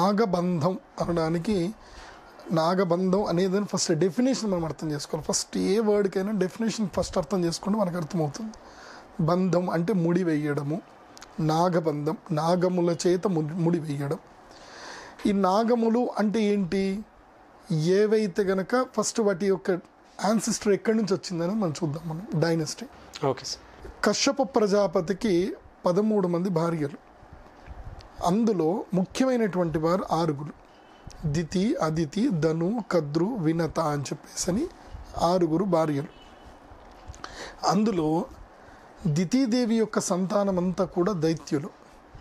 నాగబంధం అనడానికి నాగబంధం అనేది first definition మనం అర్థం చేసుకోవాలి ఫస్ట్ ఏ వర్డ్కైనా డెఫినేషన్ ఫస్ట్ అర్థం చేసుకుంటే మనకు అర్థమవుతుంది బంధం అంటే ముడి వేయడము నాగబంధం నాగముల చేత ముడి ముడి వేయడం ఈ నాగములు అంటే ఏంటి ఏవైతే గనక ఫస్ట్ వాటి యొక్క యాన్సిస్టర్ ఎక్కడి నుంచి వచ్చిందని మనం చూద్దాం మనం డైనస్టీ ఓకే సార్ కశ్యప ప్రజాపతికి పదమూడు మంది భార్యలు అందులో ముఖ్యమైనటువంటి వారు ఆరుగురు దితి అదితి ధను కద్రు వినత అని చెప్పేసి అని ఆరుగురు భార్యలు అందులో దితీదేవి యొక్క సంతానం అంతా కూడా దైత్యులు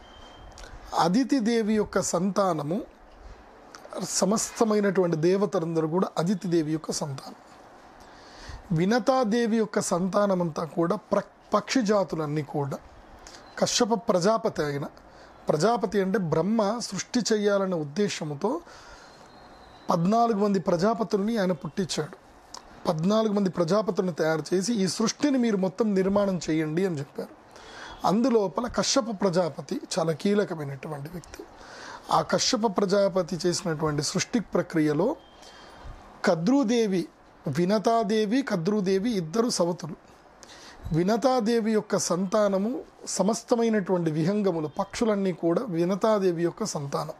అదితిదేవి యొక్క సంతానము సమస్తమైనటువంటి దేవతలందరూ కూడా అదితిదేవి యొక్క సంతానం వినతాదేవి యొక్క సంతానం అంతా కూడా ప్ర పక్షి జాతులన్నీ కూడా కశ్యప ప్రజాపతి అయిన ప్రజాపతి అంటే బ్రహ్మ సృష్టి చేయాలనే ఉద్దేశంతో పద్నాలుగు మంది ప్రజాపతుల్ని ఆయన పుట్టించాడు పద్నాలుగు మంది ప్రజాపతులను తయారు చేసి ఈ సృష్టిని మీరు మొత్తం నిర్మాణం చేయండి అని చెప్పారు అందులోపల కశ్యప ప్రజాపతి చాలా కీలకమైనటువంటి వ్యక్తి ఆ కశ్యప ప్రజాపతి చేసినటువంటి సృష్టి ప్రక్రియలో కద్రుదేవి వినతాదేవి కద్రుదేవి ఇద్దరు సవతులు వినతాదేవి యొక్క సంతానము సమస్తమైనటువంటి విహంగములు పక్షులన్నీ కూడా వినతాదేవి యొక్క సంతానం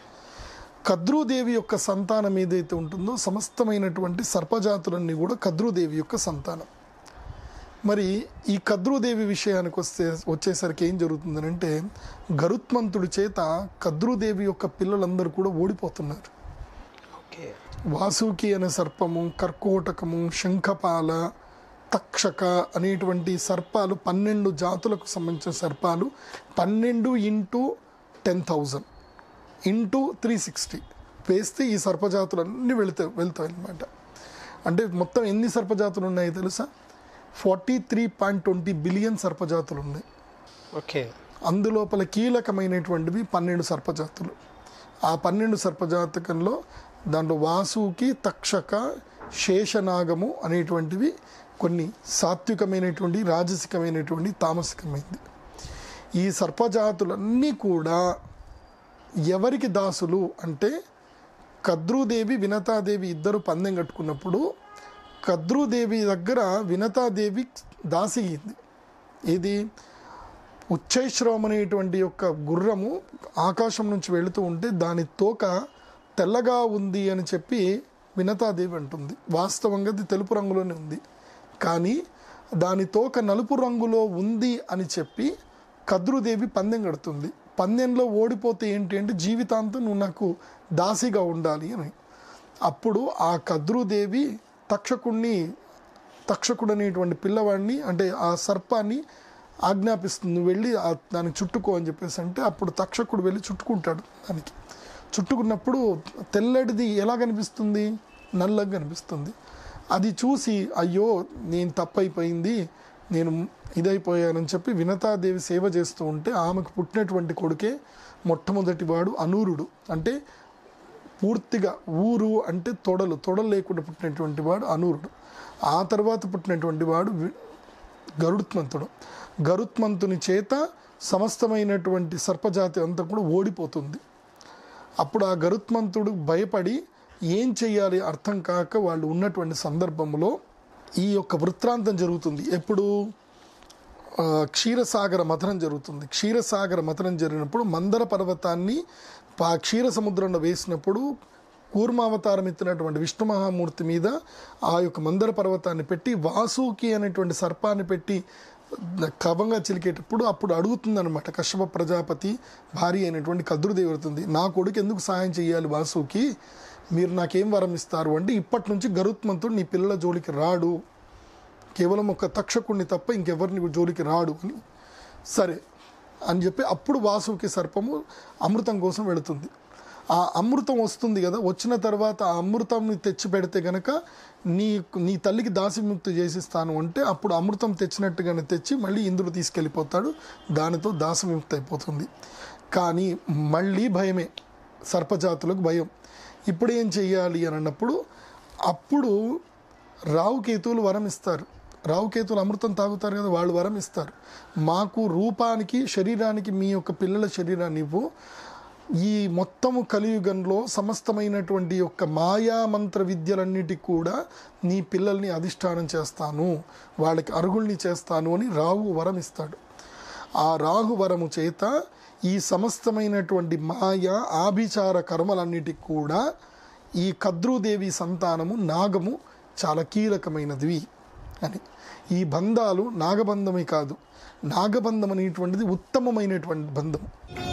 కద్రుదేవి యొక్క సంతానం ఏదైతే ఉంటుందో సమస్తమైనటువంటి సర్పజాతులన్నీ కూడా కద్రుదేవి యొక్క సంతానం మరి ఈ కద్రుదేవి విషయానికి వస్తే వచ్చేసరికి ఏం జరుగుతుందనంటే గరుత్మంతుడి చేత కద్రుదేవి యొక్క పిల్లలందరూ కూడా ఓడిపోతున్నారు ఓకే వాసుకి అనే సర్పము కర్కోటకము శంఖపాల తక్షక అనేటువంటి సర్పాలు పన్నెండు జాతులకు సంబంధించిన సర్పాలు పన్నెండు into ten thousand into three sixty వేస్తే ఈ సర్పజాతులు అన్నీ వెళుతాయి వెళ్తాయి అనమాట అంటే మొత్తం ఎన్ని సర్పజాతులు ఉన్నాయి తెలుసా forty three point twenty billion సర్పజాతులు ఉన్నాయి ఓకే అందులోపల కీలకమైనటువంటివి పన్నెండు సర్పజాతులు ఆ పన్నెండు సర్పజాతకంలో దాంట్లో వాసుకి తక్షక శేషనాగము అనేటువంటివి కొన్ని సాత్వికమైనటువంటి రాజసికమైనటువంటి తామసికమైనది ఈ సర్పజాతులన్నీ కూడా ఎవరికి దాసులు అంటే కద్రుదేవి వినతాదేవి ఇద్దరు పందెం కట్టుకున్నప్పుడు కద్రుదేవి దగ్గర వినతాదేవి దాసి అయింది ఇది ఉచ్చైశ్రవం అనేటువంటి యొక్క గుర్రము ఆకాశం నుంచి వెళుతూ ఉంటే దాని తోక తెల్లగా ఉంది అని చెప్పి వినతాదేవి అంటుంది వాస్తవంగా అది తెలుపు రంగులోనే ఉంది కానీ దాని తోక నలుపు రంగులో ఉంది అని చెప్పి కద్రుదేవి పందెం కడుతుంది పందెంలో ఓడిపోతే ఏంటి అంటే జీవితాంతం నువ్వు నాకు దాసిగా ఉండాలి అని అప్పుడు ఆ కద్రుదేవి తక్షకుణ్ణి తక్షకుడు అనేటువంటి పిల్లవాడిని అంటే ఆ సర్పాన్ని ఆజ్ఞాపిస్తుంది నువ్వు వెళ్ళి ఆ దానికి చుట్టుకో అని చెప్పేసి అంటే అప్పుడు తక్షకుడు వెళ్ళి చుట్టుకుంటాడు దానికి చుట్టుకున్నప్పుడు తెల్లడిది ఎలా కనిపిస్తుంది నల్లగా కనిపిస్తుంది అది చూసి అయ్యో నేను తప్పైపోయింది నేను ఇదైపోయానని చెప్పి వినతాదేవి సేవ చేస్తూ ఉంటే ఆమెకు పుట్టినటువంటి కొడుకే మొట్టమొదటి వాడు అనూరుడు అంటే పూర్తిగా ఊరు అంటే తొడలు తొడలు లేకుండా పుట్టినటువంటి వాడు అనూరుడు ఆ తర్వాత పుట్టినటువంటి వాడు వి- గరుత్మంతుడు గరుత్మంతుని చేత సమస్తమైనటువంటి సర్పజాతి అంతా కూడా ఓడిపోతుంది అప్పుడు ఆ గరుత్మంతుడు భయపడి ఏం చేయాలి అర్థం కాక వాళ్ళు ఉన్నటువంటి సందర్భంలో ఈ యొక్క వృత్తాంతం జరుగుతుంది ఎప్పుడు ఆ, క్షీరసాగర మథనం జరుగుతుంది క్షీరసాగర మథనం జరిగినప్పుడు మందర పర్వతాన్ని ఆ క్షీర సముద్రంలో వేసినప్పుడు కూర్మావతారం ఎత్తినటువంటి విష్ణు మహామూర్తి మీద ఆ యొక్క మందర పర్వతాన్ని పెట్టి వాసుకి అనేటువంటి సర్పాన్ని పెట్టి కవంగా చిలికేటప్పుడు అప్పుడు అడుగుతుందన్నమాట కశ్యప ప్రజాపతి భార్య అయినటువంటి కద్రుదేవి అడుగుతుంది నా కొడుకు ఎందుకు సహాయం చేయాలి వాసుకి మీరు నాకేం వరం ఇస్తారు అంటే ఇప్పటి నుంచి గరుత్మంతుడు నీ పిల్లల జోలికి రాడు కేవలం ఒక తక్షకుడిని తప్ప ఇంకెవరిని జోలికి రాడు అని సరే అని చెప్పి అప్పుడు వాసుకి సర్పము అమృతం కోసం వెళుతుంది ఆ అమృతం వస్తుంది కదా వచ్చిన తర్వాత ఆ అమృతంని తెచ్చి పెడితే గనక నీ నీ తల్లికి దాసిముక్తి చేసిస్తాను అంటే అప్పుడు అమృతం తెచ్చినట్టుగానే తెచ్చి మళ్ళీ ఇంద్రుడు తీసుకెళ్ళిపోతాడు దానితో దాసవిముక్తి అయిపోతుంది కానీ మళ్ళీ భయమే సర్పజాతులకు భయం ఇప్పుడు ఏం చెయ్యాలి అని అన్నప్పుడు అప్పుడు రావుకేతువులు వరం ఇస్తారు రావుకేతువులు అమృతం తాగుతారు కదా వాళ్ళు వరం ఇస్తారు మాకు రూపానికి శరీరానికి మీ యొక్క పిల్లల శరీరాన్ని ఇవ్వు ఈ మొత్తము కలియుగంలో సమస్తమైనటువంటి యొక్క మాయా మంత్ర విద్యలన్నిటికి కూడా నీ పిల్లల్ని అధిష్టానం చేస్తాను వాళ్ళకి అరుగుల్ని చేస్తాను అని రాహు వరం ఇస్తాడు ఆ రాహు వరము చేత ఈ సమస్తమైనటువంటి మాయ ఆభిచార కర్మలన్నిటికి కూడా ఈ కద్రుదేవి సంతానము నాగము చాలా కీలకమైనది అని ఈ బంధాలు నాగబంధమే కాదు నాగబంధం అనేటువంటిది ఉత్తమమైనటువంటి బంధం